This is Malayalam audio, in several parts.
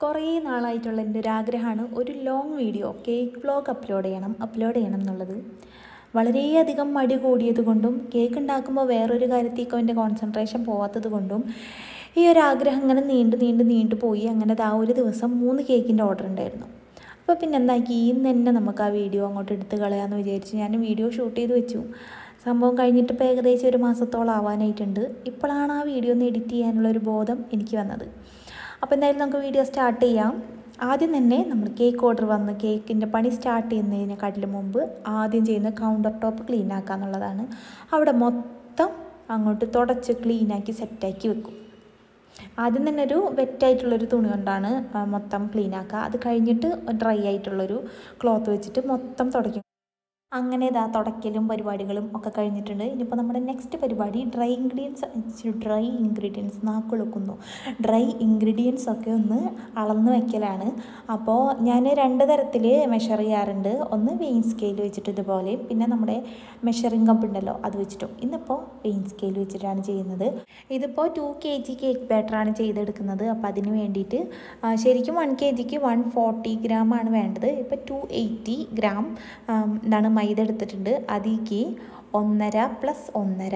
കുറേ നാളായിട്ടുള്ള എൻ്റെ ഒരു ആഗ്രഹമാണ് ഒരു long video cake vlog upload ചെയ്യണം അപ്ലോഡ് ചെയ്യണം എന്നുള്ളത് വളരെയധികം മടി കൂടിയത് കൊണ്ടും കേക്ക് ഉണ്ടാക്കുമ്പോൾ വേറൊരു കാര്യത്തേക്കും എൻ്റെ കോൺസെൻട്രേഷൻ പോവാത്തത് കൊണ്ടും ഈ ഒരു ആഗ്രഹം ഇങ്ങനെ നീണ്ടു നീണ്ടു നീണ്ടു പോയി അങ്ങനെ ആ ഒരു ദിവസം മൂന്ന് കേക്കിൻ്റെ ഓർഡർ ഉണ്ടായിരുന്നു അപ്പോൾ പിന്നെ എന്താക്കി ഇന്ന് തന്നെ നമുക്ക് ആ വീഡിയോ അങ്ങോട്ട് എടുത്ത് കളയാമെന്ന് വിചാരിച്ച് ഞാൻ വീഡിയോ ഷൂട്ട് ചെയ്ത് വെച്ചു സംഭവം കഴിഞ്ഞിട്ട് ഇപ്പോൾ ഏകദേശം ഒരു മാസത്തോളം ആവാനായിട്ടുണ്ട് ഇപ്പോഴാണ് ആ വീഡിയോ ഒന്ന് എഡിറ്റ് ചെയ്യാനുള്ളൊരു ബോധം എനിക്ക് വന്നത് അപ്പോൾ എന്തായാലും നമുക്ക് വീഡിയോ സ്റ്റാർട്ട് ചെയ്യാം ആദ്യം തന്നെ നമ്മൾ കേക്ക് ഓർഡർ വന്ന് കേക്കിൻ്റെ പണി സ്റ്റാർട്ട് ചെയ്യുന്നതിനെക്കാട്ടിലും മുമ്പ് ആദ്യം ചെയ്യുന്ന കൗണ്ടർ ടോപ്പ് ക്ലീൻ ആക്കുക എന്നുള്ളതാണ് അവിടെ മൊത്തം അങ്ങോട്ട് തുടച്ച് ക്ലീനാക്കി സെറ്റാക്കി വെക്കും ആദ്യം തന്നെ ഒരു വെറ്റായിട്ടുള്ളൊരു തുണി കൊണ്ടാണ് ആ, മൊത്തം ക്ലീൻ ആക്കുക അത് കഴിഞ്ഞിട്ട് ഡ്രൈ ആയിട്ടുള്ളൊരു ക്ലോത്ത് വെച്ചിട്ട് മൊത്തം തുടയ്ക്കും അങ്ങനെ ഇതാ തുടയ്ക്കലും പരിപാടികളും ഒക്കെ കഴിഞ്ഞിട്ടുണ്ട് ഇനിയിപ്പോൾ നമ്മുടെ നെക്സ്റ്റ് പരിപാടി ഡ്രൈ ഇൻഗ്രീഡിയൻസ് ഡ്രൈ ഇൻഗ്രീഡിയൻസ് നാക്കുളുക്കുന്നു ഡ്രൈ ഇൻഗ്രീഡിയൻസ് ഒക്കെ ഒന്ന് അളന്ന് വെക്കലാണ് അപ്പോൾ ഞാൻ രണ്ട് തരത്തിൽ മെഷർ ചെയ്യാറുണ്ട് ഒന്ന് വെയിൻ സ്കെയിൽ വെച്ചിട്ട് ഇതുപോലെ പിന്നെ നമ്മുടെ മെഷറിംഗ് കപ്പ് ഉണ്ടല്ലോ അത് വെച്ചിട്ടും ഇന്നിപ്പോൾ വെയിൻ സ്കെയിൽ വെച്ചിട്ടാണ് ചെയ്യുന്നത് ഇതിപ്പോൾ ടു കെ ജി കേക്ക് ബാറ്ററാണ് ചെയ്തെടുക്കുന്നത് അപ്പോൾ അതിന് വേണ്ടിയിട്ട് ആ, ശരിക്കും വൺ കെ ജിക്ക് വൺ ഫോർട്ടി ഗ്രാം ആണ് വേണ്ടത് ഇപ്പോൾ ടു എയ്റ്റി ഗ്രാം എന്താണ് മൈദ എടുത്തിട്ടുണ്ട് അതിലേക്ക് ഒന്നര പ്ലസ് ഒന്നര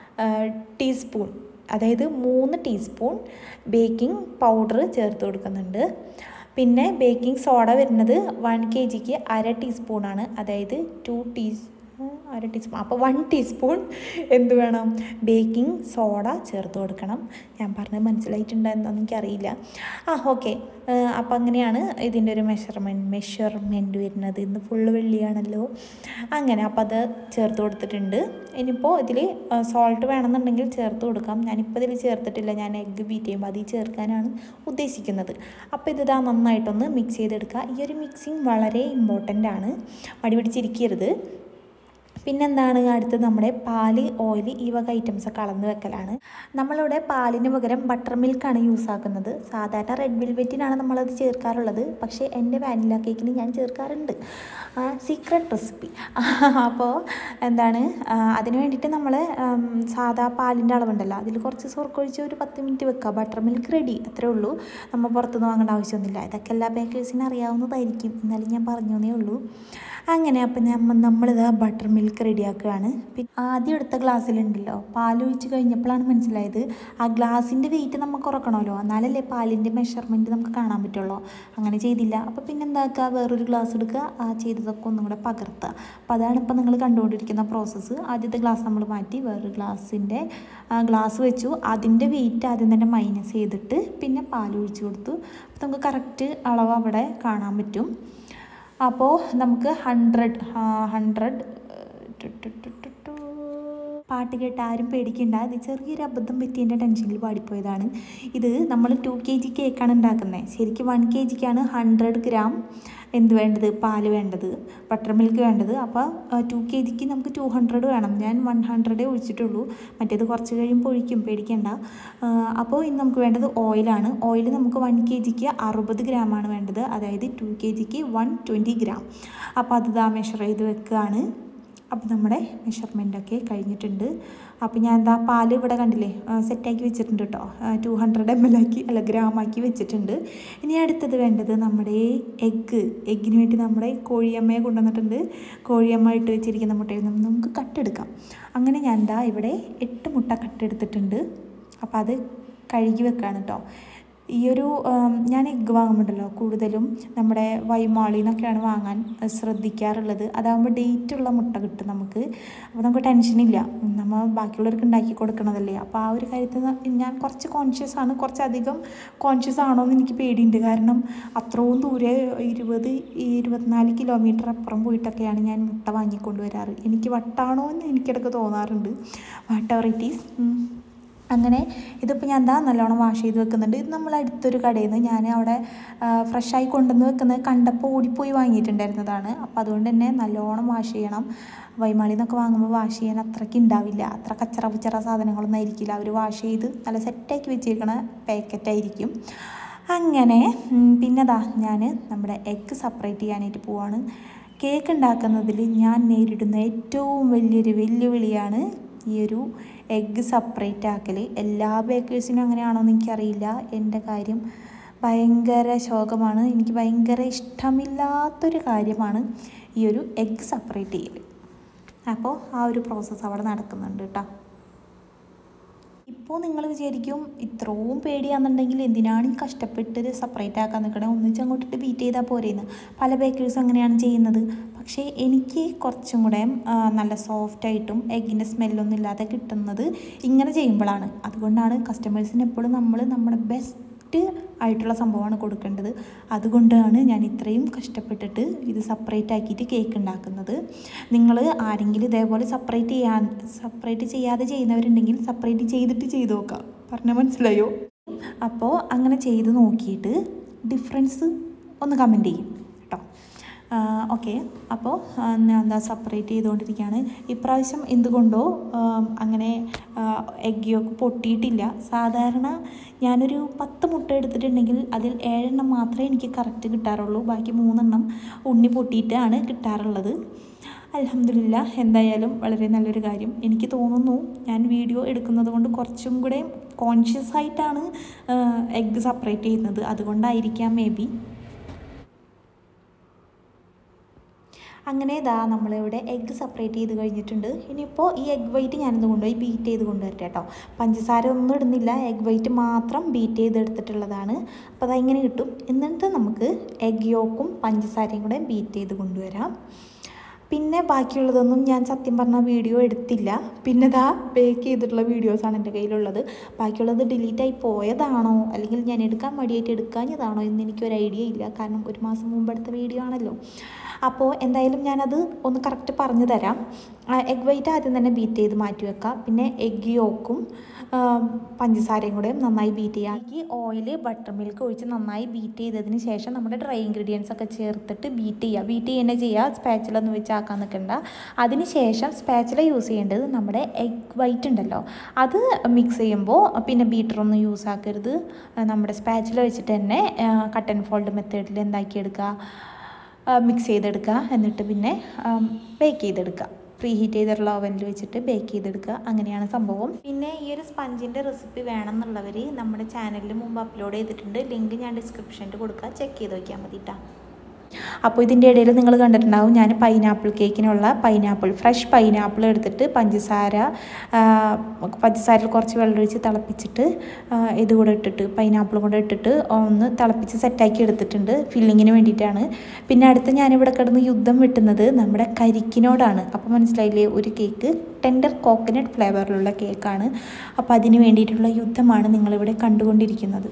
ടീസ്പൂൺ അതായത് മൂന്ന് ടീസ്പൂൺ ബേക്കിംഗ് പൗഡർ ചേർത്ത് കൊടുക്കുന്നുണ്ട് പിന്നെ ബേക്കിംഗ് സോഡ വരുന്നത് വൺ കെ ജിക്ക് അര ടീസ്പൂണാണ് അതായത് ടു ടീസ് അര ടീസ്പൂൺ അപ്പോൾ വൺ ടീസ്പൂൺ എന്ത് വേണം ബേക്കിംഗ് സോഡ ചേർത്ത് കൊടുക്കണം ഞാൻ പറഞ്ഞത് മനസ്സിലായിട്ടുണ്ടോ എന്താണെന്ന് എനിക്കറിയില്ല ആ ഓക്കെ അപ്പോൾ അങ്ങനെയാണ് ഇതിൻ്റെ ഒരു മെഷർമെൻറ്റ് മെഷർമെൻറ്റ് വരുന്നത് ഇന്ന് ഫുള്ള് വെള്ളിയാണല്ലോ അങ്ങനെ അപ്പോൾ അത് ചേർത്ത് കൊടുത്തിട്ടുണ്ട് ഇനിയിപ്പോൾ ഇതിൽ സോൾട്ട് വേണമെന്നുണ്ടെങ്കിൽ ചേർത്ത് കൊടുക്കാം ഞാനിപ്പോൾ ഇതിൽ ചേർത്തിട്ടില്ല ഞാൻ എഗ്ഗ് ബീറ്റ് ചെയ്യുമ്പോൾ അതിൽ ചേർക്കാനാണ് ഉദ്ദേശിക്കുന്നത് അപ്പോൾ ഇത് ഇതാ നന്നായിട്ടൊന്ന് മിക്സ് ചെയ്തെടുക്കുക ഈ ഒരു മിക്സിങ് വളരെ ഇമ്പോർട്ടൻ്റ് ആണ് മടി പിടിച്ചിരിക്കരുത് പിന്നെന്താണ് അടുത്തത് നമ്മുടെ പാല് ഓയിൽ ഈ വക ഐറ്റംസ് ഒക്കെ അളന്ന് വെക്കലാണ് നമ്മളിവിടെ പാലിന് പകരം ബട്ടർ മിൽക്കാണ് യൂസ് ആക്കുന്നത് സാധാരണ റെഡ് വെൽവെറ്റിനാണ് നമ്മളത് ചേർക്കാറുള്ളത് പക്ഷേ എൻ്റെ വാനില കേക്കിന് ഞാൻ ചേർക്കാറുണ്ട് സീക്രട്ട് റെസിപ്പി അപ്പോൾ എന്താണ് ആ, അതിന് വേണ്ടിയിട്ട് നമ്മൾ സാധാ പാലിൻ്റെ അളവുണ്ടല്ലോ അതിൽ കുറച്ച് സുർക്കൊഴിച്ച് ഒരു പത്ത് മിനിറ്റ് വെക്കുക ബട്ടർ മിൽക്ക് റെഡി അത്രേ ഉള്ളൂ നമ്മൾ പുറത്തുനിന്ന് വാങ്ങേണ്ട ആവശ്യമൊന്നുമില്ല ഇതൊക്കെ എല്ലാ ബേക്കേഴ്സിനും അറിയാവുന്നതായിരിക്കും എന്നാലും ഞാൻ പറഞ്ഞേ ഉള്ളൂ അങ്ങനെ അപ്പം നമ്മൾ നമ്മളിത് ബട്ടർ മിൽക്ക് റെഡിയാക്കുകയാണ് പിന്നെ ആദ്യം എടുത്ത ഗ്ലാസ്സിലുണ്ടല്ലോ പാൽ ഒഴിച്ച് കഴിഞ്ഞപ്പോഴാണ് മനസ്സിലായത് ആ ഗ്ലാസിൻ്റെ വെയിറ്റ് നമുക്ക് കുറക്കണമല്ലോ എന്നാലല്ലേ പാലിൻ്റെ മെഷർമെൻറ്റ് നമുക്ക് കാണാൻ പറ്റുള്ളൂ അങ്ങനെ ചെയ്തില്ല അപ്പോൾ പിന്നെ എന്താക്കുക വേറൊരു ഗ്ലാസ് എടുക്കുക ആ ചെയ്തതൊക്കെ ഒന്നും കൂടെ പകർത്തുക അപ്പോൾ അതാണ് ഇപ്പോൾ നിങ്ങൾ കണ്ടുകൊണ്ടിരിക്കുന്ന പ്രോസസ്സ് ആദ്യത്തെ ഗ്ലാസ് നമ്മൾ മാറ്റി വേറൊരു ഗ്ലാസിൻ്റെ ഗ്ലാസ് വെച്ചു അതിൻ്റെ വെയിറ്റ് ആദ്യം തന്നെ മൈനസ് ചെയ്തിട്ട് പിന്നെ പാൽ ഒഴിച്ച് കൊടുത്തു അപ്പോൾ നമുക്ക് കറക്റ്റ് അളവ് അവിടെ കാണാൻ പറ്റും അപ്പോൾ നമുക്ക് ഹൺഡ്രഡ് ഹൺഡ്രഡ് പാട്ട് കേട്ട് ആരും പേടിക്കണ്ട ഇത് ചെറിയൊരു അബദ്ധം പറ്റി എൻ്റെ ടെൻഷനിൽ പാടിപ്പോയതാണ് ഇത് നമ്മൾ ടു കെ ജി കേക്കാണ് ഉണ്ടാക്കുന്നത് ശരിക്കും വൺ കെ ജിക്കാണ് ഹൺഡ്രഡ് ഗ്രാം എന്ത് വേണ്ടത് പാല് വേണ്ടത് ബട്ടർ മിൽക്ക് വേണ്ടത് അപ്പോൾ ടു കെ ജിക്ക് നമുക്ക് ടു ഹൺഡ്രഡ് വേണം ഞാൻ വൺ ഹൺഡ്രഡേ ഒഴിച്ചിട്ടുള്ളൂ മറ്റേത് കുറച്ച് കഴിയുമ്പോൾ ഒഴിക്കും പേടിക്കണ്ട ആ, അപ്പോൾ ഇന്ന് നമുക്ക് വേണ്ടത് ഓയിലാണ് ഓയിൽ നമുക്ക് വൺ കെ ജിക്ക് അറുപത് ഗ്രാമാണ് വേണ്ടത് അതായത് ടു കെ ജിക്ക് വൺ ട്വൻറ്റി ഗ്രാം അപ്പോൾ അത് ഇതാ മെഷർ ചെയ്ത് വെക്കുകയാണ് അപ്പോൾ നമ്മുടെ മെഷർമെൻറ്റൊക്കെ കഴിഞ്ഞിട്ടുണ്ട് അപ്പോൾ ഞാൻ എന്താ പാല് ഇവിടെ കണ്ടില്ലേ സെറ്റാക്കി വെച്ചിട്ടുണ്ട് കേട്ടോ ടു ഹൺഡ്രഡ് എം എൽ ആക്കി അല്ല gram ആക്കി വെച്ചിട്ടുണ്ട് ഇനി അടുത്തത് വേണ്ടത് നമ്മുടെ എഗ്ഗ് എഗ്ഗിന് വേണ്ടി നമ്മുടെ കോഴിയമ്മയെ കൊണ്ടുവന്നിട്ടുണ്ട് കോഴിയമ്മ ഇട്ട് വെച്ചിരിക്കുന്ന മുട്ടയിൽ നിന്ന് നമുക്ക് കട്ടെടുക്കാം അങ്ങനെ ഞാൻ എന്താ ഇവിടെ എട്ട് മുട്ട കട്ടെടുത്തിട്ടുണ്ട് അപ്പോൾ അത് കഴുകി വെക്കാണ് കേട്ടോ ഈ ഒരു ഉം, ഞാൻ എഗ്ഗ് വാങ്ങുമ്പോണ്ടല്ലോ കൂടുതലും നമ്മുടെ വൈമാളിൽ നിന്നൊക്കെയാണ് വാങ്ങാൻ അഹ് ശ്രദ്ധിക്കാറുള്ളത് അതാകുമ്പോൾ ഡേറ്റ് ഉള്ള മുട്ട കിട്ടും നമുക്ക് അപ്പോൾ നമുക്ക് ടെൻഷനില്ല നമ്മൾ ബാക്കിയുള്ളവർക്ക് ഉണ്ടാക്കി കൊടുക്കണതല്ലേ അപ്പോൾ ആ ഒരു കാര്യത്തിൽ നിന്ന് ഞാൻ കുറച്ച് കോൺഷ്യസ് ആണ് കുറച്ചധികം കോൺഷ്യസ് ആണോ എന്ന് എനിക്ക് പേടിയുണ്ട് കാരണം അത്രയും ദൂരെ ഇരുപത് ഇരുപത്തിനാല് കിലോമീറ്റർ അപ്പുറം പോയിട്ടൊക്കെയാണ് ഞാൻ മുട്ട വാങ്ങിക്കൊണ്ട് വരാറ് എനിക്ക് വട്ടാണോ എന്ന് എനിക്കിടയ്ക്ക് തോന്നാറുണ്ട് വാട്ട് എവർ ഇറ്റ് ഈസ് അങ്ങനെ ഇതിപ്പോൾ ഞാൻ എന്താ നല്ലോണം വാഷ് ചെയ്ത് വെക്കുന്നുണ്ട് ഇത് നമ്മൾ അടുത്തൊരു കടയിൽ നിന്ന് ഞാൻ അവിടെ ഫ്രഷായി കൊണ്ടുവന്ന് വെക്കുന്നത് കണ്ടപ്പോൾ ഓടിപ്പോയി വാങ്ങിയിട്ടുണ്ടായിരുന്നതാണ് അപ്പോൾ അതുകൊണ്ട് തന്നെ നല്ലോണം വാഷ് ചെയ്യണം വൈമാളിൽ നിന്നൊക്കെ വാങ്ങുമ്പോൾ വാഷ് ചെയ്യാൻ അത്രയ്ക്ക് ഉണ്ടാവില്ല അത്ര കച്ചറ പുച്ചറ സാധനങ്ങളൊന്നും ആയിരിക്കില്ല അവർ വാഷ് ചെയ്ത് നല്ല സെറ്റാക്കി വെച്ചേക്കണ പാക്കറ്റായിരിക്കും അങ്ങനെ ഉം, പിന്നെതാ ഞാൻ നമ്മുടെ എഗ്ഗ് സെപ്പറേറ്റ് ചെയ്യാനായിട്ട് പോവാണ് കേക്ക് ഉണ്ടാക്കുന്നതിൽ ഞാൻ നേരിടുന്ന ഏറ്റവും വലിയൊരു വെല്ലുവിളിയാണ് ഈ ഒരു എഗ്ഗ് സെപ്പറേറ്റ് ആക്കൽ എല്ലാ ബേക്കേഴ്സിനും അങ്ങനെയാണോ എന്ന് എനിക്കറിയില്ല എൻ്റെ കാര്യം ഭയങ്കര ശോകമാണ് എനിക്ക് ഭയങ്കര ഇഷ്ടമില്ലാത്തൊരു കാര്യമാണ് ഈ ഒരു എഗ്ഗ് സെപ്പറേറ്റ് ചെയ്യൽ അപ്പോൾ ആ ഒരു പ്രോസസ്സ് അവിടെ നടക്കുന്നുണ്ട് കേട്ടോ ഇപ്പോൾ നിങ്ങൾ വിചാരിക്കും ഇത്രയും പേടിയാണെന്നുണ്ടെങ്കിൽ എന്തിനാണ് ഈ കഷ്ടപ്പെട്ട് സെപ്പറേറ്റ് ആക്കാൻ നിൽക്കണേ ഒന്നിച്ച് അങ്ങോട്ടിട്ട് ബീറ്റ് ചെയ്താൽ പോരെയെന്ന് പല ബേക്കേഴ്സും അങ്ങനെയാണ് ചെയ്യുന്നത് പക്ഷേ എനിക്ക് കുറച്ചും കൂടെ ആ, നല്ല സോഫ്റ്റായിട്ടും എഗ്ഗിൻ്റെ സ്മെല്ലൊന്നും ഇല്ലാതെ കിട്ടുന്നത് ഇങ്ങനെ ചെയ്യുമ്പോഴാണ് അതുകൊണ്ടാണ് കസ്റ്റമേഴ്സിന് എപ്പോഴും നമ്മൾ നമ്മുടെ ബെസ്റ്റ് ആയിട്ടുള്ള സംഭവമാണ് കൊടുക്കേണ്ടത് അതുകൊണ്ടാണ് ഞാൻ ഇത്രയും കഷ്ടപ്പെട്ടിട്ട് ഇത് സെപ്പറേറ്റ് ആക്കിയിട്ട് കേക്ക് ഉണ്ടാക്കുന്നത് നിങ്ങൾ ആരെങ്കിലും ഇതേപോലെ സെപ്പറേറ്റ് ചെയ്യാൻ സെപ്പറേറ്റ് ചെയ്യാതെ ചെയ്യുന്നവരുണ്ടെങ്കിൽ സെപ്പറേറ്റ് ചെയ്തിട്ട് ചെയ്ത് നോക്കാം പറഞ്ഞാൽ മനസ്സിലായോ അപ്പോൾ അങ്ങനെ ചെയ്ത് നോക്കിയിട്ട് ഡിഫറൻസ് ഒന്ന് കമൻറ്റ് ചെയ്യും കേട്ടോ ഓക്കെ അപ്പോൾ ഞാൻ എന്താ സെപ്പറേറ്റ് ചെയ്തുകൊണ്ടിരിക്കുകയാണ് ഇപ്രാവശ്യം എന്തുകൊണ്ടോ ആ, അങ്ങനെ എഗ് യോക്ക് പൊട്ടിയിട്ടില്ല സാധാരണ ഞാനൊരു പത്ത് മുട്ട എടുത്തിട്ടുണ്ടെങ്കിൽ അതിൽ ഏഴെണ്ണം മാത്രമേ എനിക്ക് കറക്റ്റ് കിട്ടാറുള്ളൂ ബാക്കി മൂന്നെണ്ണം ഉണ്ണി പൊട്ടിയിട്ടാണ് കിട്ടാറുള്ളത് അലഹമില്ല എന്തായാലും വളരെ നല്ലൊരു കാര്യം എനിക്ക് തോന്നുന്നു ഞാൻ വീഡിയോ എടുക്കുന്നത് കൊണ്ട് കുറച്ചും കൂടെ കോൺഷ്യസ് ആയിട്ടാണ് എഗ്ഗ് സെപ്പറേറ്റ് ചെയ്യുന്നത് അതുകൊണ്ടായിരിക്കാം മേ ബി അങ്ങനെ ഇതാ നമ്മളിവിടെ എഗ്ഗ് സെപ്പറേറ്റ് ചെയ്ത് കഴിഞ്ഞിട്ടുണ്ട് ഇനിയിപ്പോൾ ഈ എഗ് വൈറ്റ് ഞാനൊന്ന് കൊണ്ടുപോയി ബീറ്റ് ചെയ്ത് കൊണ്ടുവരട്ടെ കേട്ടോ പഞ്ചസാര ഒന്നും ഇടുന്നില്ല എഗ് വൈറ്റ് മാത്രം ബീറ്റ് ചെയ്ത് എടുത്തിട്ടുള്ളതാണ് അപ്പോൾ അതാ ഇങ്ങനെ കിട്ടും എന്നിട്ട് നമുക്ക് എഗ് യോക്കും പഞ്ചസാരയും കൂടെ ബീറ്റ് ചെയ്ത് കൊണ്ടുവരാം പിന്നെ ബാക്കിയുള്ളതൊന്നും ഞാൻ സത്യം പറഞ്ഞ വീഡിയോ എടുത്തില്ല പിന്നെ ഇതാ ബേക്ക് ചെയ്തിട്ടുള്ള വീഡിയോസാണ് എൻ്റെ കയ്യിലുള്ളത് ബാക്കിയുള്ളത് ഡിലീറ്റായി പോയതാണോ അല്ലെങ്കിൽ ഞാൻ എടുക്കാൻ മടിയായിട്ട് എടുക്കാഞ്ഞതാണോ എന്ന് എനിക്കൊരു ഐഡിയ ഇല്ല കാരണം ഒരു മാസം മുമ്പ് എടുത്ത വീഡിയോ ആണല്ലോ അപ്പോൾ എന്തായാലും ഞാനത് ഒന്ന് കറക്റ്റ് പറഞ്ഞു തരാം എഗ് വൈറ്റ് ആദ്യം തന്നെ ബീറ്റ് ചെയ്ത് മാറ്റി വെക്കാം പിന്നെ എഗ് യോക്കും പഞ്ചസാരയും കൂടെ നന്നായി ബീറ്റ് ചെയ്യാം ഈ ഓയിൽ ബട്ടർ മിൽക്ക് ഒഴിച്ച് നന്നായി ബീറ്റ് ചെയ്തതിന് ശേഷം നമ്മുടെ ഡ്രൈ ഇൻഗ്രീഡിയൻസ് ഒക്കെ ചേർത്തിട്ട് ബീറ്റ് ചെയ്യുക ബീറ്റ് ചെയ്യുന്നത് ചെയ്യുക സ്പാച്ചിലൊന്നും വെച്ച് ആക്കാൻ നിൽക്കണ്ട അതിന് ശേഷം സ്പാച്ചില യൂസ് ചെയ്യേണ്ടത് നമ്മുടെ എഗ് വൈറ്റ് ഉണ്ടല്ലോ അത് മിക്സ് ചെയ്യുമ്പോൾ പിന്നെ ബീറ്ററൊന്നും യൂസ് ആക്കരുത് നമ്മുടെ സ്പാച്ചില വെച്ചിട്ട് തന്നെ കട്ട് ആൻഡ് ഫോൾഡ് മെത്തേഡിൽ എന്താക്കിയെടുക്കുക മിക്സ് ചെയ്തെടുക്കുക എന്നിട്ട് പിന്നെ ബേക്ക് ചെയ്തെടുക്കുക പ്രീ ഹീറ്റ് ചെയ്തിട്ടുള്ള ഓവനിൽ വെച്ചിട്ട് ബേക്ക് ചെയ്തെടുക്കുക അങ്ങനെയാണ് സംഭവം പിന്നെ ഈ ഒരു സ്പഞ്ചിൻ്റെ റെസിപ്പി വേണമെന്നുള്ളവർ നമ്മുടെ ചാനലിൽ മുമ്പ് അപ്ലോഡ് ചെയ്തിട്ടുണ്ട് ലിങ്ക് ഞാൻ ഡിസ്ക്രിപ്ഷനിൽ കൊടുക്കുക ചെക്ക് ചെയ്ത് നോക്കിയാൽ മതി കേട്ടോ അപ്പോൾ ഇതിൻ്റെ ഇടയിൽ നിങ്ങൾ കണ്ടിട്ടുണ്ടാവും ഞാൻ പൈനാപ്പിൾ കേക്കിനുള്ള പൈനാപ്പിൾ ഫ്രഷ് പൈനാപ്പിൾ എടുത്തിട്ട് പഞ്ചസാര ആ, പഞ്ചസാരയിൽ കുറച്ച് വെള്ളം ഒഴിച്ച് തിളപ്പിച്ചിട്ട് ആ, ഇത് കൂടെ ഇട്ടിട്ട് പൈനാപ്പിൾ കൂടെ ഇട്ടിട്ട് ഒന്ന് തിളപ്പിച്ച് സെറ്റാക്കി എടുത്തിട്ടുണ്ട് ഫില്ലിങ്ങിന് വേണ്ടിയിട്ടാണ് പിന്നെ അടുത്ത് ഞാനിവിടെ കിടന്ന് യുദ്ധം വെട്ടുന്നത് നമ്മുടെ കരിക്കിനോടാണ് അപ്പോൾ മനസ്സിലായില്ലേ ഒരു കേക്ക് ടെൻഡർ കോക്കനട്ട് ഫ്ലേവറിലുള്ള കേക്കാണ് അപ്പോൾ അതിന് വേണ്ടിയിട്ടുള്ള യുദ്ധമാണ് നിങ്ങളിവിടെ കണ്ടുകൊണ്ടിരിക്കുന്നത്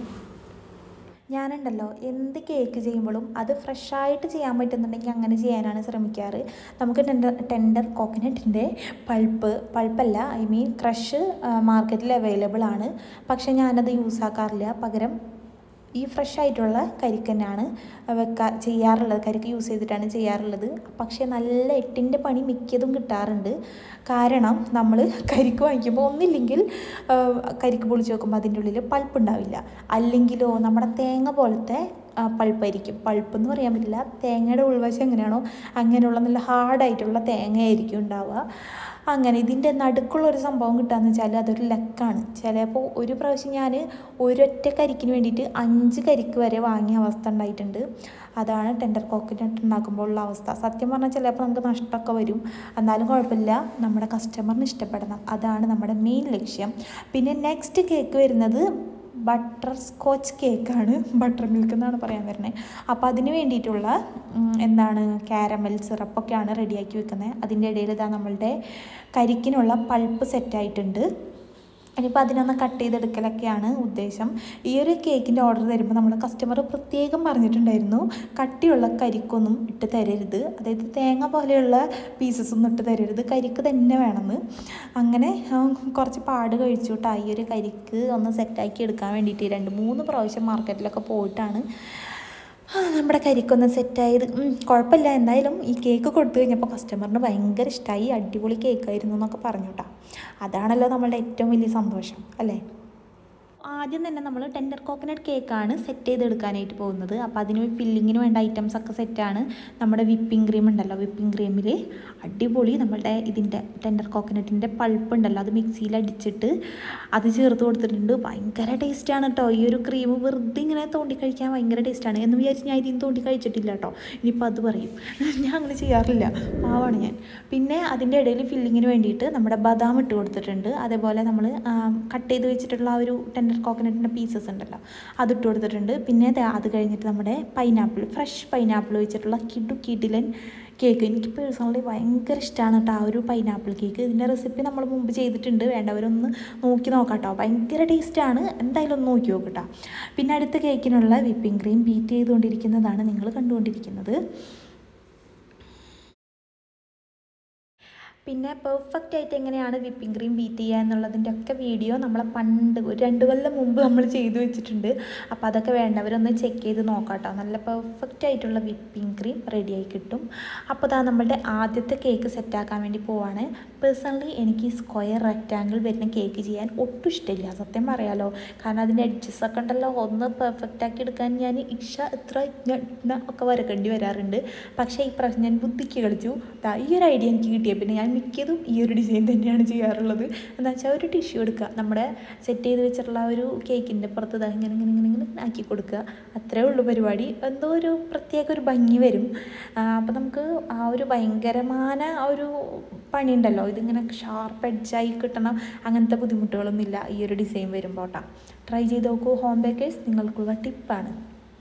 ഞാനുണ്ടല്ലോ എന്ത് കേക്ക് ചെയ്യുമ്പോഴും അത് ഫ്രഷായിട്ട് ചെയ്യാൻ പറ്റുന്നുണ്ടെങ്കിൽ അങ്ങനെ ചെയ്യാനാണ് ശ്രമിക്കാറ് നമുക്ക് ടെൻഡർ ടെൻഡർ കോക്കനട്ടിൻ്റെ പൾപ്പ് പൾപ്പല്ല ഐ മീൻ ക്രഷ് മാർക്കറ്റിൽ അവൈലബിൾ ആണ് പക്ഷേ ഞാനത് യൂസ് ആക്കാറില്ല പകരം ഈ ഫ്രഷ് ആയിട്ടുള്ള കരിക്ക് തന്നെയാണ് വെക്കാ ചെയ്യാറുള്ളത് കരിക്ക് യൂസ് ചെയ്തിട്ടാണ് ചെയ്യാറുള്ളത് പക്ഷേ നല്ല എട്ടിൻ്റെ പണി മിക്കതും കിട്ടാറുണ്ട് കാരണം നമ്മൾ കരിക്ക് വാങ്ങിക്കുമ്പോൾ ഒന്നില്ലെങ്കിൽ ആ, കരിക്ക് പൊളിച്ച് വെക്കുമ്പോൾ അതിൻ്റെ ഉള്ളിൽ പൾപ്പ് ഉണ്ടാവില്ല അല്ലെങ്കിലോ നമ്മുടെ തേങ്ങ പോലത്തെ ആ, പൾപ്പായിരിക്കും പൾപ്പ് എന്ന് പറയാൻ പറ്റില്ല തേങ്ങയുടെ ഉൾവശം എങ്ങനെയാണോ അങ്ങനെയുള്ള നല്ല ഹാർഡായിട്ടുള്ള തേങ്ങയായിരിക്കും ഉണ്ടാവുക അങ്ങനെ ഇതിൻ്റെ നടുക്കുള്ള ഒരു സംഭവം കിട്ടുകയെന്ന് വെച്ചാൽ അതൊരു ലക്കാണ് ചിലപ്പോൾ ഒരു പ്രാവശ്യം ഞാൻ ഒരൊറ്റ കരിക്കിന് വേണ്ടിയിട്ട് അഞ്ച് കരിക്ക് വരെ വാങ്ങിയ അവസ്ഥ ഉണ്ടായിട്ടുണ്ട് അതാണ് ടെൻഡർ കോക്കനട്ട് ഉണ്ടാക്കുമ്പോൾ ഉള്ള അവസ്ഥ സത്യം പറഞ്ഞാൽ ചിലപ്പോൾ നമുക്ക് നഷ്ടമൊക്കെ വരും എന്നാലും കുഴപ്പമില്ല നമ്മുടെ കസ്റ്റമറിന് ഇഷ്ടപ്പെടണം അതാണ് നമ്മുടെ മെയിൻ ലക്ഷ്യം പിന്നെ നെക്സ്റ്റ് കേക്ക് വരുന്നത് ബട്ടർ സ്കോച്ച് കേക്കാണ് ബട്ടർ മിൽക്ക് എന്നാണ് പറയാൻ വരുന്നത് അപ്പോൾ അതിന് വേണ്ടിയിട്ടുള്ള ഉം, എന്താണ് കാരമൽ സിറപ്പൊക്കെയാണ് റെഡിയാക്കി വെക്കുന്നത് അതിൻ്റെ ഇടയിൽ ഇതാ നമ്മളുടെ കരിക്കിനുള്ള പൾപ്പ് സെറ്റായിട്ടുണ്ട് ഇനിയിപ്പോൾ അതിനൊന്ന് കട്ട് ചെയ്തെടുക്കലൊക്കെയാണ് ഉദ്ദേശം ഈ ഒരു കേക്കിൻ്റെ ഓർഡർ തരുമ്പോൾ നമ്മുടെ കസ്റ്റമർ പ്രത്യേകം പറഞ്ഞിട്ടുണ്ടായിരുന്നു കട്ടിയുള്ള കരിക്കൊന്നും ഇട്ട് തരരുത് അതായത് തേങ്ങ പോലെയുള്ള പീസസ് ഒന്നും ഇട്ട് തരരുത് കരിക്ക് തന്നെ വേണമെന്ന് അങ്ങനെ ആ, കുറച്ച് പാട് കഴിച്ചു കേട്ടോ ഈ ഒരു കരിക്ക് ഒന്ന് സെറ്റാക്കി എടുക്കാൻ വേണ്ടിയിട്ട് രണ്ട് മൂന്ന് പ്രാവശ്യം മാർക്കറ്റിലൊക്കെ പോയിട്ടാണ് ആ, നമ്മുടെ കരിക്കൊന്ന് സെറ്റായത് ഉം, കുഴപ്പമില്ല എന്തായാലും ഈ കേക്ക് കൊടുത്തു കഴിഞ്ഞപ്പോൾ കസ്റ്റമറിന് ഭയങ്കര ഇഷ്ടമായി അടിപൊളി കേക്കായിരുന്നു എന്നൊക്കെ പറഞ്ഞു കേട്ടോ അതാണല്ലോ നമ്മളുടെ ഏറ്റവും വലിയ സന്തോഷം അല്ലേ ആദ്യം തന്നെ നമ്മൾ ടെൻഡർ കോക്കനട്ട് കേക്കാണ് സെറ്റ് ചെയ്തെടുക്കാനായിട്ട് പോകുന്നത് അപ്പോൾ അതിന് ഫില്ലിങ്ങിന് വേണ്ട ഐറ്റംസ് ഒക്കെ സെറ്റാണ് നമ്മുടെ വിപ്പിംഗ് ക്രീം ഉണ്ടല്ലോ വിപ്പിംഗ് ക്രീമിൽ അടിപൊളി നമ്മളുടെ ഇതിൻ്റെ ടെൻഡർ കോക്കനട്ടിൻ്റെ പൾപ്പ് ഉണ്ടല്ലോ അത് മിക്സിയിൽ അടിച്ചിട്ട് അത് ചേർത്ത് കൊടുത്തിട്ടുണ്ട് ഭയങ്കര ടേസ്റ്റാണ് കേട്ടോ ഈ ഒരു ക്രീം വെറുതെ ഇങ്ങനെ തോണ്ടി കഴിക്കാൻ ഭയങ്കര ടേസ്റ്റാണ് എന്ന് വിചാരിച്ച് ഞാൻ ഇതിന് തോണ്ടി കഴിച്ചിട്ടില്ല കേട്ടോ ഇനിയിപ്പോൾ അത് പറയും ഞാൻ അങ്ങനെ ചെയ്യാറില്ല പാവാണ് ഞാൻ പിന്നെ അതിൻ്റെ ഇടയിൽ ഫില്ലിങ്ങിന് വേണ്ടിയിട്ട് നമ്മുടെ ബദാം ഇട്ട് കൊടുത്തിട്ടുണ്ട് അതേപോലെ നമ്മൾ കട്ട് ചെയ്ത് വെച്ചിട്ടുള്ള ആ ഒരു ടെൻഡർ കോക്കനട്ടിൻ്റെ പീസസ് ഉണ്ടല്ലോ അതിട്ട് കൊടുത്തിട്ടുണ്ട് പിന്നെ ദേ അത് കഴിഞ്ഞിട്ട് നമ്മുടെ പൈനാപ്പിൾ ഫ്രഷ് പൈനാപ്പിൾ വെച്ചിട്ടുള്ള കിഡു കിഡിലൻ കേക്ക് എനിക്ക് പേഴ്സണലി ഭയങ്കര ഇഷ്ടമാണ് കേട്ടോ ആ ഒരു പൈനാപ്പിൾ കേക്ക് ഇതിൻ്റെ റെസിപ്പി നമ്മൾ മുമ്പ് ചെയ്തിട്ടുണ്ട് വേണ്ടവരൊന്ന് നോക്കി നോക്കാം കേട്ടോ ഭയങ്കര ടേസ്റ്റാണ് എന്തായാലും ഒന്ന് നോക്കി നോക്കട്ടോ പിന്നെ അടുത്ത കേക്കിനുള്ള വിപ്പിംഗ് ക്രീം ബീറ്റ് ചെയ്തുകൊണ്ടിരിക്കുന്നതാണ് നിങ്ങൾ കണ്ടുകൊണ്ടിരിക്കുന്നത് പിന്നെ പെർഫെക്റ്റ് ആയിട്ട് എങ്ങനെയാണ് വിപ്പിംഗ് ക്രീം ബീറ്റ് ചെയ്യുക എന്നുള്ളതിൻ്റെ ഒക്കെ വീഡിയോ നമ്മളെ പണ്ട് ഒരു രണ്ട് കൊല്ലം മുമ്പ് നമ്മൾ ചെയ്തു വെച്ചിട്ടുണ്ട് അപ്പോൾ അതൊക്കെ വേണ്ടവരൊന്ന് ചെക്ക് ചെയ്ത് നോക്കാം കേട്ടോ നല്ല പെർഫെക്റ്റ് ആയിട്ടുള്ള വിപ്പിംഗ് ക്രീം റെഡിയായി കിട്ടും അപ്പോൾ ഇതാ നമ്മളുടെ ആദ്യത്തെ കേക്ക് സെറ്റാക്കാൻ വേണ്ടി പോവാണ് പേഴ്സണലി എനിക്ക് സ്ക്വയർ റെക്റ്റാങ്കിൾ വരുന്ന കേക്ക് ചെയ്യാൻ ഒട്ടും ഇഷ്ടമില്ല സത്യം പറയാലോ കാരണം അതിൻ്റെ എഡ്ജസ് ഒക്കെ ഉണ്ടല്ലോ ഒന്ന് പെർഫെക്റ്റ് ആക്കി എടുക്കാൻ ഞാൻ ഇഷ എത്ര ഇന്ന ഇന്ന ഒക്കെ വരക്കേണ്ടി വരാറുണ്ട് പക്ഷേ ഈ പ്രാവശ്യം ഞാൻ ബുദ്ധിക്ക് കളിച്ചു ദാ ഈ ഒരു ഐഡിയ എനിക്ക് കിട്ടിയ പിന്നെ ഞാൻ മിക്കതും ഈ ഒരു ഡിസൈൻ തന്നെയാണ് ചെയ്യാറുള്ളത് എന്താ വെച്ചാൽ ഒരു ടിഷ്യൂ എടുക്കുക നമ്മുടെ സെറ്റ് ചെയ്ത് വെച്ചിട്ടുള്ള ആ ഒരു കേക്കിൻ്റെ പുറത്ത് ഇതാ ഇങ്ങനെ ഇങ്ങനെ ഇങ്ങനെ ഇങ്ങനെ ആക്കി കൊടുക്കുക അത്രേ ഉള്ളൂ പരിപാടി എന്തോ ഒരു പ്രത്യേക ഒരു ഭംഗി വരും അപ്പോൾ നമുക്ക് ആ ഒരു ഭയങ്കരമായ ആ ഒരു പണിയുണ്ടല്ലോ ഇതിങ്ങനെ ഷാർപ്പ് എഡ്ജായി കിട്ടണം അങ്ങനത്തെ ബുദ്ധിമുട്ടുകളൊന്നുമില്ല ഈ ഒരു ഡിസൈൻ വരുമ്പോൾ കേട്ടോ ട്രൈ ചെയ്ത് നോക്കൂ ഹോം ബേക്കേഴ്സ് നിങ്ങൾക്കുള്ള ടിപ്പാണ്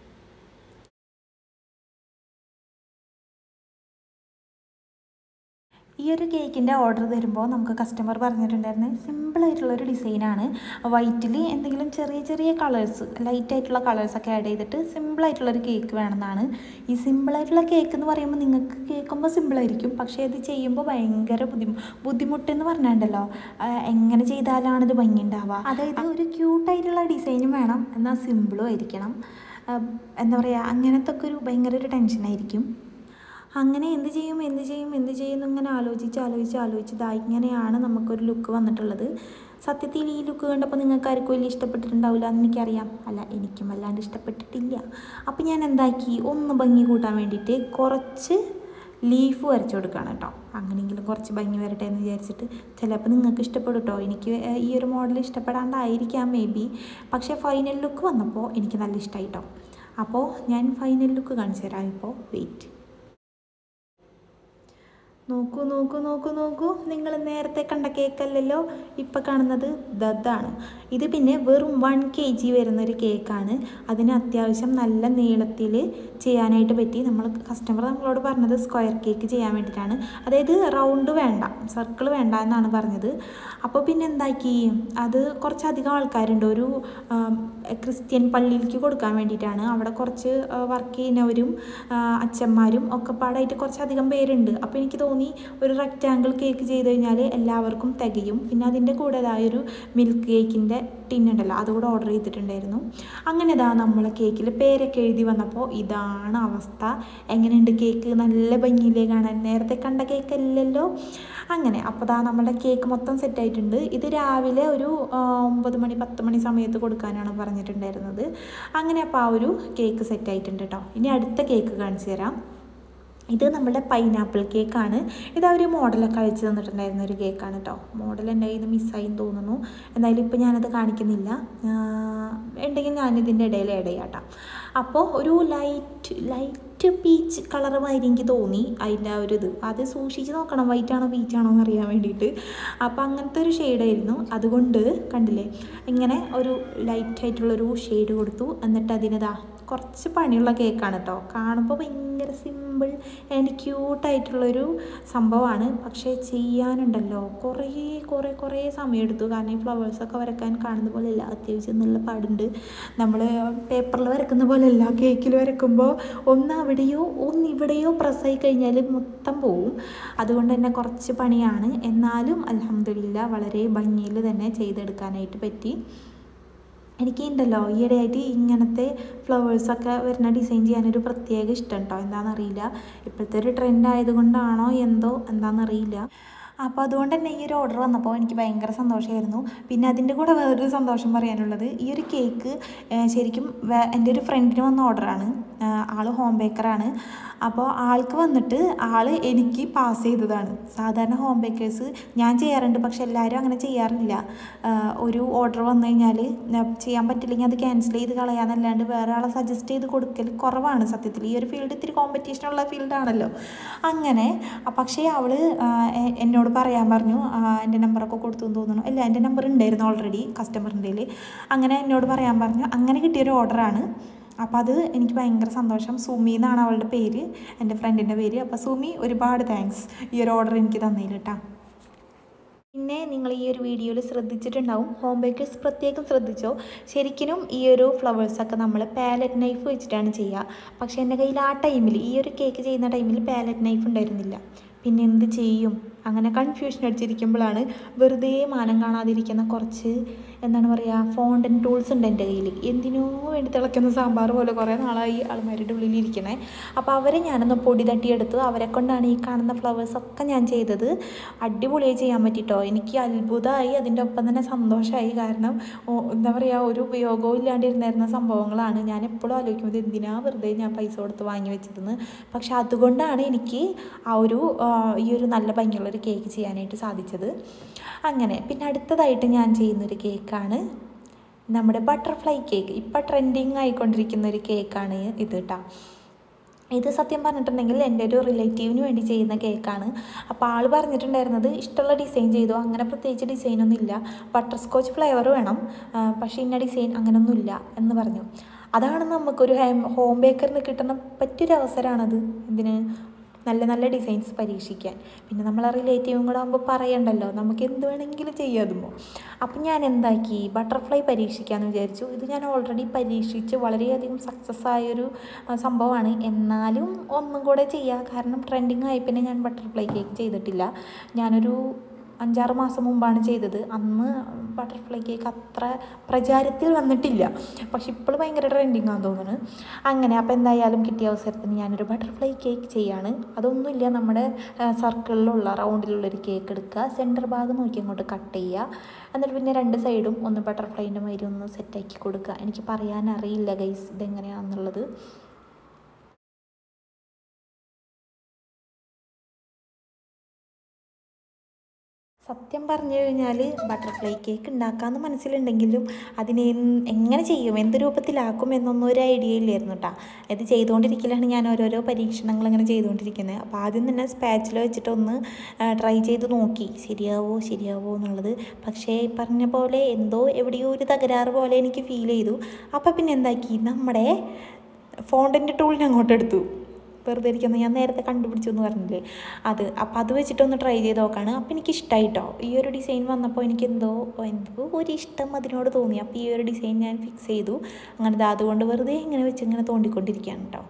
ഈ ഒരു കേക്കിൻ്റെ ഓർഡർ തരുമ്പോൾ നമുക്ക് കസ്റ്റമർ പറഞ്ഞിട്ടുണ്ടായിരുന്നു സിമ്പിളായിട്ടുള്ളൊരു ഡിസൈനാണ് വൈറ്റിൽ എന്തെങ്കിലും ചെറിയ ചെറിയ കളേഴ്സ് ലൈറ്റ് ആയിട്ടുള്ള കളേഴ്സൊക്കെ ആഡ് ചെയ്തിട്ട് സിമ്പിളായിട്ടുള്ളൊരു കേക്ക് വേണമെന്നാണ് ഈ സിമ്പിളായിട്ടുള്ള കേക്ക് എന്ന് പറയുമ്പോൾ നിങ്ങൾക്ക് കേൾക്കുമ്പോൾ സിമ്പിളായിരിക്കും പക്ഷേ ഇത് ചെയ്യുമ്പോൾ ഭയങ്കര ബുദ്ധിമു ബുദ്ധിമുട്ടെന്ന് പറഞ്ഞിട്ടുണ്ടല്ലോ എങ്ങനെ ചെയ്താലാണ് ഇത് ഭംഗി ഉണ്ടാവുക അതായത് ഒരു ക്യൂട്ടായിട്ടുള്ള ഡിസൈനും വേണം എന്നാൽ സിമ്പിളും ആയിരിക്കണം എന്താ പറയുക അങ്ങനത്തെ ഒക്കെ ഒരു ഭയങ്കര ഒരു ടെൻഷനായിരിക്കും അങ്ങനെ എന്ത് ചെയ്യും എന്ത് ചെയ്യും എന്ത് ചെയ്യും എന്നിങ്ങനെ ആലോചിച്ച് ആലോചിച്ച് ആലോചിച്ച് ഇതാ ഇങ്ങനെയാണ് നമുക്കൊരു ലുക്ക് വന്നിട്ടുള്ളത് സത്യത്തിൽ ഈ ലുക്ക് കണ്ടപ്പോൾ നിങ്ങൾക്ക് ആർക്കും വലിയ ഇഷ്ടപ്പെട്ടിട്ടുണ്ടാവില്ല എന്ന് എനിക്കറിയാം അല്ല എനിക്കും വല്ലാണ്ട് ഇഷ്ടപ്പെട്ടിട്ടില്ല അപ്പോൾ ഞാൻ എന്താക്കി ഒന്ന് ഭംഗി കൂട്ടാൻ വേണ്ടിയിട്ട് കുറച്ച് ലീഫ് വരച്ചു കൊടുക്കുകയാണ് കേട്ടോ അങ്ങനെയെങ്കിലും കുറച്ച് ഭംഗി വരട്ടെ എന്ന് വിചാരിച്ചിട്ട് ചിലപ്പോൾ നിങ്ങൾക്ക് ഇഷ്ടപ്പെടും കേട്ടോ എനിക്ക് ഈ ഒരു മോഡൽ ഇഷ്ടപ്പെടാണ്ടായിരിക്കാം മേ ബി പക്ഷേ ഫൈനൽ ലുക്ക് വന്നപ്പോൾ എനിക്ക് നല്ല ഇഷ്ടമായി കേട്ടോ അപ്പോൾ ഞാൻ ഫൈനൽ ലുക്ക് കാണിച്ചു തരാം ഇപ്പോൾ വെയിറ്റ് നോക്കൂ നോക്കൂ നോക്കൂ നോക്കൂ നിങ്ങൾ നേരത്തെ കണ്ട കേക്കല്ലല്ലോ ഇപ്പം കാണുന്നത് ദത്താണ് ഇത് പിന്നെ വെറും വൺ കെ ജി വരുന്നൊരു കേക്കാണ് അതിന് അത്യാവശ്യം നല്ല നീളത്തിൽ ചെയ്യാനായിട്ട് പറ്റി നമ്മൾ കസ്റ്റമർ നമ്മളോട് പറഞ്ഞത് സ്ക്വയർ കേക്ക് ചെയ്യാൻ വേണ്ടിയിട്ടാണ് അതായത് റൗണ്ട് വേണ്ട സർക്കിൾ വേണ്ട എന്നാണ് പറഞ്ഞത് അപ്പോൾ പിന്നെ എന്താക്കി അത് കുറച്ചധികം ആൾക്കാരുണ്ട് ഒരു ക്രിസ്ത്യൻ പള്ളിയിലേക്ക് കൊടുക്കാൻ വേണ്ടിയിട്ടാണ് അവിടെ കുറച്ച് വർക്ക് ചെയ്യുന്നവരും അച്ഛന്മാരും ഒക്കെ പാടായിട്ട് കുറച്ചധികം പേരുണ്ട് അപ്പോൾ എനിക്ക് തോന്നി ഒരു റെക്റ്റാങ്കിൾ കേക്ക് ചെയ്ത് കഴിഞ്ഞാൽ എല്ലാവർക്കും തികയും പിന്നെ അതിൻ്റെ കൂടെ ഒരു മിൽക്ക് കേക്കിൻ്റെ ടിന്നുണ്ടല്ലോ അതുകൂടെ ഓർഡർ ചെയ്തിട്ടുണ്ടായിരുന്നു അങ്ങനെ ഇതാ നമ്മൾ കേക്കിൽ പേരൊക്കെ എഴുതി വന്നപ്പോൾ ഇതാണ് അവസ്ഥ എങ്ങനെയുണ്ട് കേക്ക് നല്ല ഭംഗിയിലേ കാണാൻ നേരത്തെ കണ്ട കേക്ക് അല്ലല്ലോ അങ്ങനെ അപ്പോൾ ദാ നമ്മുടെ കേക്ക് മൊത്തം സെറ്റ് ആയിട്ടുണ്ട് ഇത് രാവിലെ ഒരു ഒമ്പത് മണി പത്ത് മണി സമയത്ത് കൊടുക്കാനാണ് പറഞ്ഞിട്ടുണ്ടായിരുന്നത് അങ്ങനെ അപ്പോൾ ആ ഒരു കേക്ക് സെറ്റ് ആയിട്ടുണ്ട് കേട്ടോ ഇനി അടുത്ത കേക്ക് കാണിച്ചു തരാം ഇത് നമ്മുടെ പൈനാപ്പിൾ കേക്കാണ് ഇത് അവർ മോഡലൊക്കെ അയച്ചു തന്നിട്ടുണ്ടായിരുന്ന ഒരു കേക്കാണ് കേട്ടോ മോഡൽ എൻ്റെ കയ്യിൽ നിന്ന് മിസ്സായി തോന്നുന്നു എന്തായാലും ഇപ്പോൾ ഞാനത് കാണിക്കുന്നില്ല ഉണ്ടെങ്കിൽ ഞാനിതിൻ്റെ ഇടയിൽ ആഡ് ചെയ്യാം കേട്ടോ അപ്പോൾ ഒരു ലൈറ്റ് ലൈറ്റ് പീച്ച് കളർ മാതിരി എനിക്ക് തോന്നി അതിൻ്റെ ആ ഒരു ഇത് അത് സൂക്ഷിച്ച് നോക്കണം വൈറ്റ് ആണോ പീച്ച് ആണോ എന്ന് അറിയാൻ വേണ്ടിയിട്ട് അപ്പോൾ അങ്ങനത്തെ ഒരു ഷെയ്ഡായിരുന്നു അതുകൊണ്ട് കണ്ടില്ലേ ഇങ്ങനെ ഒരു ലൈറ്റ് ആയിട്ടുള്ളൊരു ഷെയ്ഡ് കൊടുത്തു എന്നിട്ട് അതിനിതാ കുറച്ച് പണിയുള്ള കേക്കാണ് കേട്ടോ കാണുമ്പോൾ ഭയങ്കര സിമ്പിൾ ആൻഡ് ക്യൂട്ടായിട്ടുള്ളൊരു സംഭവമാണ് പക്ഷേ ചെയ്യാനുണ്ടല്ലോ കുറേ കുറേ കുറേ സമയമെടുത്തു കാരണം ഈ ഫ്ലവേഴ്സൊക്കെ വരയ്ക്കാൻ കാണുന്ന പോലെയല്ല അത്യാവശ്യം നല്ല പാടുണ്ട് നമ്മൾ പേപ്പറിൽ വരയ്ക്കുന്ന പോലെയല്ല കേക്കിൽ വരയ്ക്കുമ്പോൾ ഒന്ന് അവിടെയോ ഒന്ന് ഇവിടെയോ പ്രസ്സായി കഴിഞ്ഞാൽ മൊത്തം പോവും അതുകൊണ്ട് തന്നെ കുറച്ച് പണിയാണ് എന്നാലും അലഹമില്ല വളരെ ഭംഗിയിൽ തന്നെ ചെയ്തെടുക്കാനായിട്ട് പറ്റി എനിക്ക് ഉണ്ടല്ലോ ഈയിടെയായിട്ട് ഇങ്ങനത്തെ ഫ്ലവേഴ്സൊക്കെ വരുന്ന ഡിസൈൻ ചെയ്യാനൊരു പ്രത്യേക ഇഷ്ടം കേട്ടോ എന്താണെന്നറിയില്ല ഇപ്പോഴത്തെ ഒരു ട്രെൻഡ് ആയതുകൊണ്ടാണോ എന്തോ എന്താണെന്നറിയില്ല അപ്പോൾ അതുകൊണ്ട് തന്നെ ഈ ഒരു ഓർഡർ വന്നപ്പോൾ എനിക്ക് ഭയങ്കര സന്തോഷമായിരുന്നു പിന്നെ അതിൻ്റെ കൂടെ വേറൊരു സന്തോഷം പറയാനുള്ളത് ഈ ഒരു കേക്ക് ഏഹ്, ശരിക്കും വേ- എൻ്റെ ഒരു ഫ്രണ്ടിന് വന്ന ഓർഡറാണ് ആൾ ഹോം ബേക്കറാണ് അപ്പോൾ ആൾക്ക് വന്നിട്ട് ആൾ എനിക്ക് പാസ് ചെയ്തതാണ് സാധാരണ ഹോം ബേക്കേഴ്സ് ഞാൻ ചെയ്യാറുണ്ട് പക്ഷെ എല്ലാവരും അങ്ങനെ ചെയ്യാറില്ല ആഹ്, ഒരു ഓർഡർ വന്നു കഴിഞ്ഞാൽ ചെയ്യാൻ പറ്റില്ലെങ്കിൽ അത് ക്യാൻസൽ ചെയ്ത് കളയാന്നല്ലാണ്ട് വേറെ ആളെ സജസ്റ്റ് ചെയ്ത് കൊടുക്കൽ കുറവാണ് സത്യത്തിൽ ഈ ഒരു ഫീൽഡ് ഇത്തിരി കോമ്പറ്റീഷനുള്ള ഫീൽഡാണല്ലോ അങ്ങനെ ആ, പക്ഷേ അവൾ എന്നോട് പറയാൻ പറഞ്ഞു ആ, എൻ്റെ നമ്പറൊക്കെ കൊടുത്തു എന്ന് തോന്നുന്നു ഇല്ല എൻ്റെ നമ്പർ ഉണ്ടായിരുന്നു ഓൾറെഡി കസ്റ്റമറിൻ്റെ അങ്ങനെ എന്നോട് പറയാൻ പറഞ്ഞു അങ്ങനെ കിട്ടിയൊരു ഓർഡറാണ് അപ്പോൾ അത് എനിക്ക് ഭയങ്കര സന്തോഷം സുമി എന്നാണ് അവളുടെ പേര് എൻ്റെ ഫ്രണ്ടിൻ്റെ പേര് അപ്പോൾ സുമി ഒരുപാട് താങ്ക്സ് ഈ ഒരു ഓർഡർ എനിക്ക് തന്നതിൽ കേട്ടോ പിന്നെ നിങ്ങൾ ഈ ഒരു വീഡിയോയിൽ ശ്രദ്ധിച്ചിട്ടുണ്ടാവും ഹോം ബേക്കേഴ്സ് പ്രത്യേകം ശ്രദ്ധിച്ചോ ശരിക്കും ഈ ഒരു ഫ്ലവേഴ്സൊക്കെ നമ്മൾ പാലറ്റ് നൈഫ് വെച്ചിട്ടാണ് ചെയ്യുക പക്ഷേ എൻ്റെ കയ്യിൽ ആ ടൈമിൽ ഈ ഒരു കേക്ക് ചെയ്യുന്ന ടൈമിൽ പാലറ്റ് നൈഫ് ഉണ്ടായിരുന്നില്ല പിന്നെ എന്ത് ചെയ്യും അങ്ങനെ കൺഫ്യൂഷൻ അടിച്ചിരിക്കുമ്പോഴാണ് വെറുതെ മാനം കാണാതിരിക്കുന്ന കുറച്ച് എന്താണ് പറയുക ഫോണ്ടൻ ടൂൾസ് ഉണ്ട് എൻ്റെ കയ്യിൽ എന്തിനോ വേണ്ടി തിളയ്ക്കുന്ന സാമ്പാർ പോലെ കുറേ നാളായി ആൾമാരുടെ ഉള്ളിൽ ഇരിക്കണേ അപ്പോൾ അവരെ ഞാനൊന്ന് പൊടി തട്ടിയെടുത്തു അവരെ കൊണ്ടാണ് ഈ കാണുന്ന ഫ്ലവേഴ്സ് ഒക്കെ ഞാൻ ചെയ്തത് അടിപൊളിയായി ചെയ്യാൻ പറ്റിട്ടോ എനിക്ക് അത്ഭുതമായി അതിൻ്റെ ഒപ്പം തന്നെ സന്തോഷമായി കാരണം ഓ, എന്താ പറയുക ഒരു ഉപയോഗവും ഇല്ലാണ്ടിരുന്നിരുന്ന സംഭവങ്ങളാണ് ഞാൻ എപ്പോഴും ആലോചിക്കുന്നത് എന്തിനാ വെറുതെ ഞാൻ പൈസ കൊടുത്ത് വാങ്ങി വെച്ചതെന്ന് പക്ഷെ അതുകൊണ്ടാണ് എനിക്ക് ആ ഒരു ആ, ഈ ഒരു നല്ല ഭംഗിയുള്ളൊരു കേക്ക് ചെയ്യാനായിട്ട് സാധിച്ചത് അങ്ങനെ പിന്നെ അടുത്തതായിട്ട് ഞാൻ ചെയ്യുന്നൊരു കേക്കാണ് നമ്മുടെ ബട്ടർഫ്ലൈ കേക്ക് ഇപ്പം ട്രെൻഡിങ് ആയിക്കൊണ്ടിരിക്കുന്ന ഒരു കേക്കാണ് ഇത് കേട്ടോ ഇത് സത്യം പറഞ്ഞിട്ടുണ്ടെങ്കിൽ എൻ്റെ ഒരു റിലേറ്റീവിന് വേണ്ടി ചെയ്യുന്ന കേക്കാണ് അപ്പോൾ ആൾ പറഞ്ഞിട്ടുണ്ടായിരുന്നത് ഇഷ്ടമുള്ള ഡിസൈൻ ചെയ്തു അങ്ങനെ പ്രത്യേകിച്ച് ഡിസൈനൊന്നും ഇല്ല ബട്ടർ സ്കോച്ച് ഫ്ലേവർ വേണം ആ, പക്ഷേ ഇന്ന ഡിസൈൻ അങ്ങനെയൊന്നുമില്ല എന്ന് പറഞ്ഞു അതാണ് നമുക്കൊരു ഹോം ബേക്കറിന് കിട്ടുന്ന പറ്റിയൊരു അവസരമാണത് ഇതിന് നല്ല നല്ല ഡിസൈൻസ് പരീക്ഷിക്കാൻ പിന്നെ നമ്മളെ റിലേറ്റീവും കൂടെ ആകുമ്പോൾ പറയണ്ടല്ലോ നമുക്ക് എന്ത് വേണമെങ്കിലും ചെയ്യാതുമോ അപ്പം ഞാൻ എന്താക്കി ബട്ടർഫ്ലൈ പരീക്ഷിക്കാമെന്ന് വിചാരിച്ചു ഇത് ഞാൻ ഓൾറെഡി പരീക്ഷിച്ച് വളരെയധികം സക്സസ് ആയൊരു ആ, സംഭവമാണ് എന്നാലും ഒന്നും കൂടെ ചെയ്യുക കാരണം ട്രെൻഡിങ് ആയി പിന്നെ ഞാൻ ബട്ടർഫ്ലൈ കേക്ക് ചെയ്തിട്ടില്ല ഞാനൊരു അഞ്ചാറ് മാസം മുമ്പാണ് ചെയ്തത് അന്ന് ബട്ടർഫ്ലൈ കേക്ക് അത്ര പ്രചാരത്തിൽ വന്നിട്ടില്ല പക്ഷെ ഇപ്പോൾ ഭയങ്കര ട്രെൻഡിങ് ആണെന്ന് തോന്നുന്നു അങ്ങനെ അപ്പോൾ എന്തായാലും കിട്ടിയ അവസരത്തിന് ഞാനൊരു ബട്ടർഫ്ലൈ കേക്ക് ചെയ്യാണ് അതൊന്നുമില്ല നമ്മുടെ സർക്കിളിലുള്ള റൗണ്ടിലുള്ളൊരു കേക്ക് എടുക്കുക സെൻറ്റർ ഭാഗം നോക്കി അങ്ങോട്ട് കട്ട് ചെയ്യുക എന്നിട്ട് പിന്നെ രണ്ട് സൈഡും ഒന്ന് ബട്ടർഫ്ലൈൻ്റെ മാതിരി ഒന്ന് സെറ്റാക്കി കൊടുക്കുക എനിക്ക് പറയാൻ അറിയില്ല ഗൈസ് ഇതെങ്ങനെയാണെന്നുള്ളത് സത്യം പറഞ്ഞു കഴിഞ്ഞാൽ ബട്ടർഫ്ലൈ കേക്ക് ഉണ്ടാക്കാമെന്ന് മനസ്സിലുണ്ടെങ്കിലും അതിനെ എൻ- എങ്ങനെ ചെയ്യും എന്ത് രൂപത്തിലാക്കും എന്നൊന്നും ഒരു ഐഡിയ ഇല്ലായിരുന്നു കേട്ടോ ഇത് ചെയ്തുകൊണ്ടിരിക്കലാണ് ഞാൻ ഓരോരോ പരീക്ഷണങ്ങൾ ഇങ്ങനെ ചെയ്തുകൊണ്ടിരിക്കുന്നത് അപ്പോൾ ആദ്യം തന്നെ സ്പാച്ചിൽ വെച്ചിട്ടൊന്ന് ട്രൈ ചെയ്ത് നോക്കി ശരിയാവോ ശരിയാവോ എന്നുള്ളത് പക്ഷേ ഈ പറഞ്ഞ പോലെ എന്തോ എവിടെയോ ഒരു തകരാറ് പോലെ എനിക്ക് ഫീൽ ചെയ്തു അപ്പോൾ പിന്നെ എന്താക്കി നമ്മുടെ ഫോണ്ടിൻ്റെ ടൂളിനെ അങ്ങോട്ട് എടുത്തു വെറുതെ ഇരിക്കുന്ന ഞാൻ നേരത്തെ കണ്ടുപിടിച്ചു എന്ന് പറഞ്ഞില്ലേ അത് അപ്പം അത് വെച്ചിട്ടൊന്ന് ട്രൈ ചെയ്ത് നോക്കാണ് അപ്പം എനിക്ക് ഇഷ്ടമായിട്ടോ ഈ ഒരു ഡിസൈൻ വന്നപ്പോൾ എനിക്ക് എന്തോ എന്തോ ഒരു ഇഷ്ടം അതിനോട് തോന്നി അപ്പോൾ ഈ ഒരു ഡിസൈൻ ഞാൻ ഫിക്സ് ചെയ്തു അങ്ങനെ ദാ അതുകൊണ്ട് വെറുതെ ഇങ്ങനെ വെച്ച് ഇങ്ങനെ തോണ്ടിക്കൊണ്ടിരിക്കുകയാണ് കേട്ടോ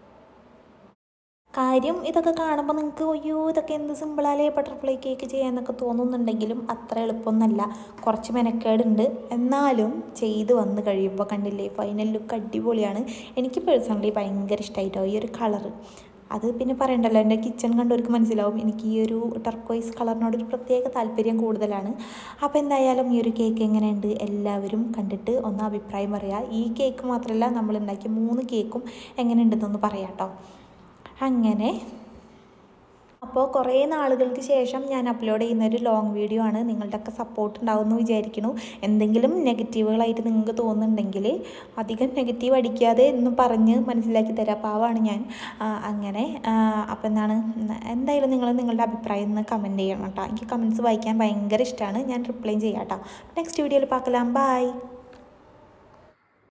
കാര്യം ഇതൊക്കെ കാണുമ്പോൾ നിങ്ങൾക്ക് അയ്യോ ഇതൊക്കെ എന്ത് സിമ്പിളാലേ ബട്ടർഫ്ലൈ കേക്ക് ചെയ്യാന്നൊക്കെ തോന്നുന്നുണ്ടെങ്കിലും അത്ര എളുപ്പമൊന്നുമല്ല കുറച്ച് മെനക്കേടുണ്ട് എന്നാലും ചെയ്ത് വന്ന് കഴിയുമ്പോൾ കണ്ടില്ലേ ഫൈനൽ ലുക്ക് അടിപൊളിയാണ് എനിക്ക് പേഴ്സണലി ഭയങ്കര ഇഷ്ടമായിട്ടോ ഈ ഒരു കളറ് അത് പിന്നെ പറയണ്ടല്ലോ എൻ്റെ കിച്ചൺ കണ്ടവർക്ക് മനസ്സിലാവും എനിക്ക് ഈ ഒരു ടർക്കോയിസ് കളറിനോട് ഒരു പ്രത്യേക താല്പര്യം കൂടുതലാണ് അപ്പോൾ എന്തായാലും ഈ ഒരു കേക്ക് എങ്ങനെയുണ്ട് എല്ലാവരും കണ്ടിട്ട് ഒന്ന് അഭിപ്രായം പറയുക ഈ കേക്ക് മാത്രമല്ല നമ്മൾ ഉണ്ടാക്കിയ മൂന്ന് കേക്കും എങ്ങനെയുണ്ടെന്നൊന്ന് പറയാം കേട്ടോ അങ്ങനെ അപ്പോൾ കുറേ നാളുകൾക്ക് ശേഷം ഞാൻ അപ്ലോഡ് ചെയ്യുന്ന ഒരു ലോങ് വീഡിയോ ആണ് നിങ്ങളുടെയൊക്കെ സപ്പോർട്ട് ഉണ്ടാവുമെന്ന് വിചാരിക്കുന്നു എന്തെങ്കിലും നെഗറ്റീവുകളായിട്ട് നിങ്ങൾക്ക് തോന്നുന്നുണ്ടെങ്കിൽ അധികം നെഗറ്റീവ് അടിക്കാതെ എന്ന് പറഞ്ഞ് മനസ്സിലാക്കി തരാം പാവാണ് ഞാൻ ആ, അങ്ങനെ അപ്പോൾ എന്താണ് എന്തായാലും നിങ്ങൾ നിങ്ങളുടെ അഭിപ്രായം ഒന്ന് കമൻറ്റ് ചെയ്യണം കേട്ടോ എനിക്ക് കമൻറ്റ്സ് വായിക്കാൻ ഭയങ്കര ഇഷ്ടമാണ് ഞാൻ റിപ്ലൈ ചെയ്യാം കേട്ടോ നെക്സ്റ്റ് വീഡിയോയിൽ பார்க்கலாம் ബായ്